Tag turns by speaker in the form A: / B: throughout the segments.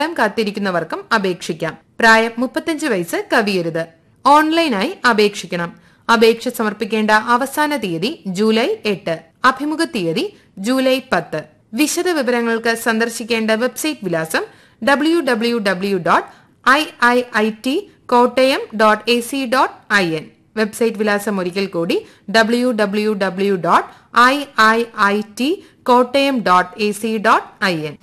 A: ഫലം കാത്തിരിക്കുന്നവർക്കും അപേക്ഷിക്കാം പ്രായം മുപ്പത്തഞ്ച് വയസ്സ് കവിയരുത് ഓൺലൈനായി അപേക്ഷിക്കണം അപേക്ഷ സമർപ്പിക്കേണ്ട അവസാന തീയതി ജൂലൈ എട്ട് അഭിമുഖ തീയതി ജൂലൈ പത്ത് വിശദ വിവരങ്ങൾക്ക് സന്ദർശിക്കേണ്ട വെബ്സൈറ്റ് വിലാസം W W W dot I I I T Kottayam dot A C dot I N website വിലാസം ഒരിക്കൽ കൂടി W W W dot I I I T Kottayam dot A C dot I N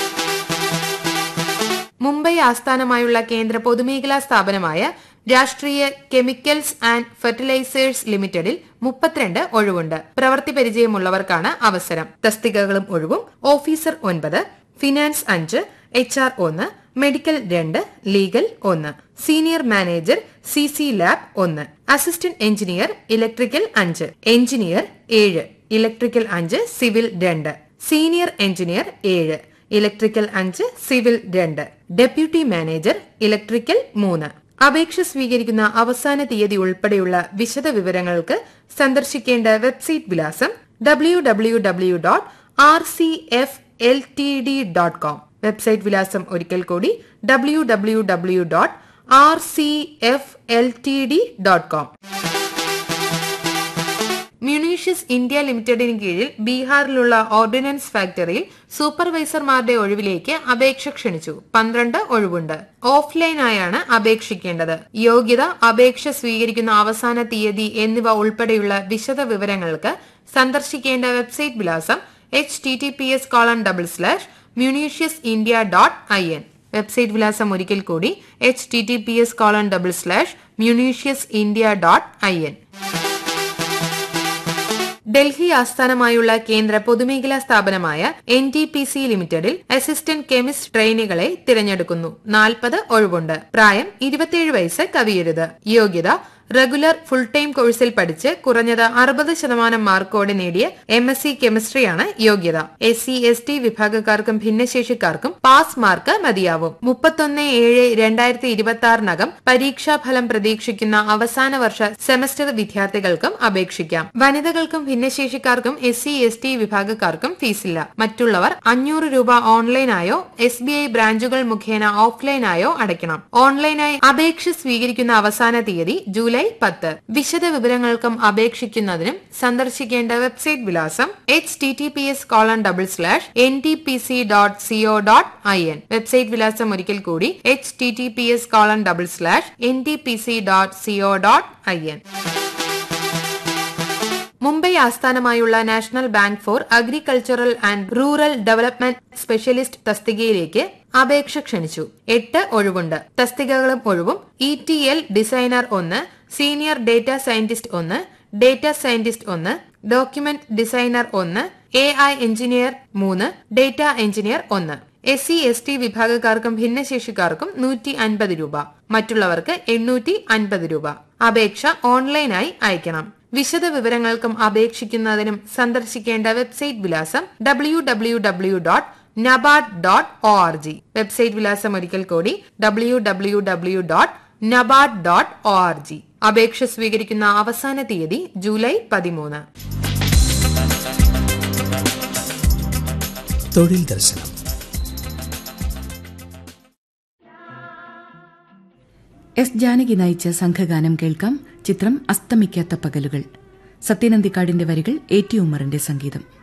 A: Mumbai ആസ്ഥാനമായുള്ള കേന്ദ്ര പൊതുമേഖലാ സ്ഥാപനമായ രാഷ്ട്രീയ കെമിക്കൽസ് ആൻഡ് ഫെർട്ടിലൈസേഴ്സ് ലിമിറ്റഡിൽ മുപ്പത്തിരണ്ട് ഒഴിവുണ്ട് പ്രവൃത്തി പരിചയമുള്ളവർക്കാണ് അവസരം തസ്തികകളും ഒഴിവും ഓഫീസർ ഒൻപത് ഫിനാൻസ് അഞ്ച് എച്ച് ആർ ഒന്ന് മെഡിക്കൽ രണ്ട് ലീഗൽ ഒന്ന് senior manager C C lab ഒന്ന് അസിസ്റ്റന്റ് എഞ്ചിനീയർ ഇലക്ട്രിക്കൽ അഞ്ച് എഞ്ചിനീയർ ഏഴ് ഇലക്ട്രിക്കൽ അഞ്ച് സിവിൽ രണ്ട് സീനിയർ എഞ്ചിനീയർ ഏഴ് ഇലക്ട്രിക്കൽ അഞ്ച് സിവിൽ രണ്ട് ഡെപ്യൂട്ടി മാനേജർ ഇലക്ട്രിക്കൽ മൂന്ന് അപേക്ഷ സ്വീകരിക്കുന്ന അവസാന തീയതി ഉൾപ്പെടെയുള്ള വിശദ വിവരങ്ങൾക്ക് സന്ദർശിക്കേണ്ട വെബ്സൈറ്റ് വിലാസം W W W dot R C F L T D dot com website വിലാസം ഒരിക്കൽ കൂടി W W W dot R C F L T D dot com munitions India ലിമിറ്റഡിന് കീഴിൽ ബീഹാറിലുള്ള ഓർഡിനൻസ് ഫാക്ടറിയിൽ സൂപ്പർവൈസർമാരുടെ ഒഴിവിലേക്ക് അപേക്ഷ ക്ഷണിച്ചു പന്ത്രണ്ട് ഒഴിവുണ്ട് ഓഫ്ലൈനായാണ് അപേക്ഷിക്കേണ്ടത് യോഗ്യത അപേക്ഷ സ്വീകരിക്കുന്ന അവസാന തീയതി എന്നിവ ഉൾപ്പെടെയുള്ള വിശദ വിവരങ്ങൾക്ക് സന്ദർശിക്കേണ്ട വെബ്സൈറ്റ് വിലാസം H T T P S colon double slash munitions India dot I N website വിലാസം ഒരിക്കൽ കൂടി H T T P S colon double slash munitions India dot I N Delhi ആസ്ഥാനമായുള്ള കേന്ദ്ര പൊതുമേഖലാ സ്ഥാപനമായ എൻ ടി പി സി ലിമിറ്റഡിൽ assistant chemist ട്രെയിനികളെ തിരഞ്ഞെടുക്കുന്നു നാൽപ്പത് ഒഴിവുണ്ട് പ്രായം ഇരുപത്തിയേഴ് വയസ്സ് കവിയരുത് യോഗ്യത റെഗുലർ ഫുൾ ടൈം കോഴ്സിൽ പഠിച്ച് കുറഞ്ഞത് അറുപത് ശതമാനം മാർക്കോടെ നേടിയ എം എസ് സി കെമിസ്ട്രിയാണ് യോഗ്യത എസ് സി എസ് ടി വിഭാഗക്കാർക്കും ഭിന്നശേഷിക്കാർക്കും പാസ് മാർക്ക് മതിയാവും മുപ്പത്തൊന്ന് ഏഴ് രണ്ടായിരത്തി ഇരുപത്തി ആറിനകം പരീക്ഷാഫലം പ്രതീക്ഷിക്കുന്ന അവസാന വർഷ സെമസ്റ്റർ വിദ്യാർത്ഥികൾക്കും അപേക്ഷിക്കാം വനിതകൾക്കും ഭിന്നശേഷിക്കാർക്കും എസ് സി എസ് ടി വിഭാഗക്കാർക്കും ഫീസില്ല മറ്റുള്ളവർ അഞ്ഞൂറ് രൂപ ഓൺലൈനായോ എസ് ബി ഐ ബ്രാഞ്ചുകൾ മുഖേന ഓഫ്ലൈനായോ അടയ്ക്കണം ഓൺലൈനായി അപേക്ഷ സ്വീകരിക്കുന്ന അവസാന തീയതി ജൂലൈ പത്ത് വിശദ വിവരങ്ങൾക്കും അപേക്ഷിക്കുന്നതിനും സന്ദർശിക്കേണ്ട വെബ്സൈറ്റ് വിലാസം H T T P S colon double slash N T P C dot CO dot I N website വിലാസം ഒരിക്കൽ കൂടി H T T P S colon double slash N T P C dot CO dot I N Mumbai ആസ്ഥാനമായുള്ള national bank for agricultural and rural development specialist തസ്തികയിലേക്ക് അപേക്ഷ ക്ഷണിച്ചു എട്ട് ഒഴിവുണ്ട് തസ്തികകളും ഒഴിവും ഇ ടി എൽ ഡിസൈനർ ഒന്ന് സീനിയർ ഡേറ്റ സയന്റിസ്റ്റ് ഒന്ന് ഡേറ്റ സയന്റിസ്റ്റ് ഒന്ന് ഡോക്യുമെന്റ് ഡിസൈനർ ഒന്ന് എ ഐ എഞ്ചിനീയർ മൂന്ന് ഡേറ്റ എഞ്ചിനീയർ ഒന്ന് എസ് സി എസ് ടി വിഭാഗക്കാർക്കും ഭിന്നശേഷിക്കാർക്കും നൂറ്റി അൻപത് രൂപ മറ്റുള്ളവർക്ക് എണ്ണൂറ്റി അൻപത് രൂപ അപേക്ഷ ഓൺലൈനായി അയക്കണം വിശദ വിവരങ്ങൾക്കും അപേക്ഷിക്കുന്നതിനും സന്ദർശിക്കേണ്ട വെബ്സൈറ്റ് വിലാസം W W W dot NABARD dot O R G website വിലാസം ഒരിക്കൽ കൂടി W W W dot NABARD dot O R G അപേക്ഷ സ്വീകരിക്കുന്ന അവസാന തീയതി ജൂലൈ പതിമൂന്ന്
B: തൊഴിൽ ദർശനം
C: എസ് ജാനകി നയിച്ച സംഘഗാനം കേൾക്കാം ചിത്രം അസ്തമിക്കാത്ത പകലുകൾ സത്യനന്ദിക്കാടിന്റെ വരികൾ എ ടി ഉമ്മറിന്റെ സംഗീതം